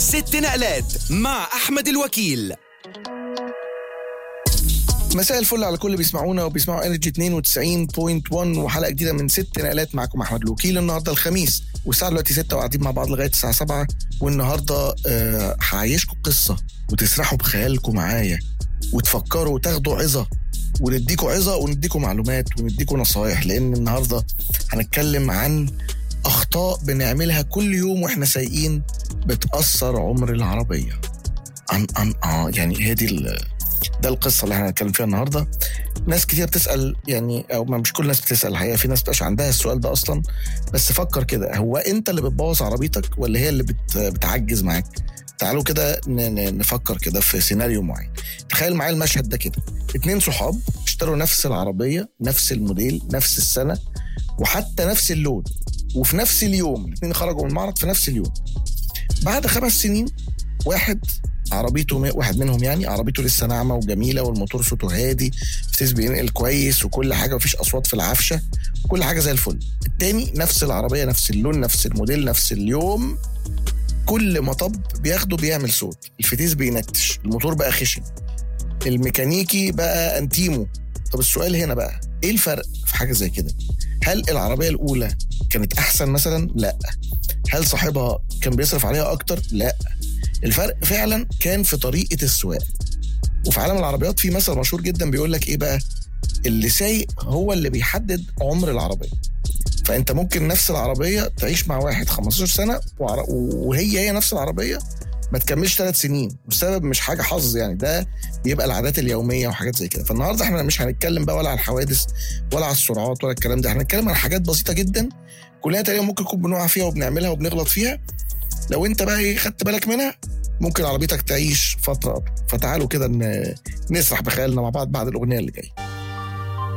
ست نقلات مع أحمد الوكيل مساء الفل على كل اللي بيسمعونا وبيسمعوا انرجي 92.1 وحلقه جديده من ست نقلات معكم احمد الوكيل النهارده الخميس والساعه دلوقتي 6 وقاعدين مع بعض لغايه الساعه 7 والنهارده آه، هعيشكم قصه وتسرحوا بخيالكم معايا وتفكروا وتاخدوا عظه ونديكوا عظه ونديكوا معلومات ونديكوا نصايح لان النهارده هنتكلم عن اخطاء بنعملها كل يوم واحنا سايقين بتاثر عمر العربيه عن عن اه يعني هي دي ال- ده القصه اللي احنا هنتكلم فيها النهارده ناس كتير بتسال يعني او ما مش كل الناس بتسال الحقيقه في ناس بتبقاش عندها السؤال ده اصلا بس فكر كده هو انت اللي بتبوظ عربيتك ولا هي اللي بت بتعجز معاك تعالوا كده ن- ن- نفكر كده في سيناريو معين تخيل معايا المشهد ده كده اتنين صحاب اشتروا نفس العربيه نفس الموديل نفس السنه وحتى نفس اللون وفي نفس اليوم الاثنين خرجوا من المعرض في نفس اليوم بعد خمس سنين واحد عربيته م- واحد منهم يعني عربيته لسه ناعمه وجميله والموتور صوته هادي فتيس بينقل كويس وكل حاجه مفيش اصوات في العفشه كل حاجه زي الفل التاني نفس العربيه نفس اللون نفس الموديل نفس اليوم كل مطب بياخده بيعمل صوت الفتيس بينتش الموتور بقى خشن الميكانيكي بقى انتيمو طب السؤال هنا بقى ايه الفرق في حاجه زي كده هل العربيه الاولى كانت احسن مثلا لا هل صاحبها كان بيصرف عليها اكتر لا الفرق فعلا كان في طريقه السواقه وفي عالم العربيات في مثل مشهور جدا بيقول لك ايه بقى اللي سايق هو اللي بيحدد عمر العربيه فانت ممكن نفس العربيه تعيش مع واحد 15 سنه وعر- وهي هي نفس العربيه ما تكملش ثلاث سنين والسبب مش حاجه حظ يعني ده بيبقى العادات اليوميه وحاجات زي كده فالنهارده احنا مش هنتكلم بقى ولا على الحوادث ولا على السرعات ولا الكلام ده احنا هنتكلم عن حاجات بسيطه جدا كلنا تقريبا ممكن نكون بنقع فيها وبنعملها وبنغلط فيها لو انت بقى ايه خدت بالك منها ممكن عربيتك تعيش فتره أطول. فتعالوا كده ن- نسرح بخيالنا مع بعض بعد الاغنيه اللي جايه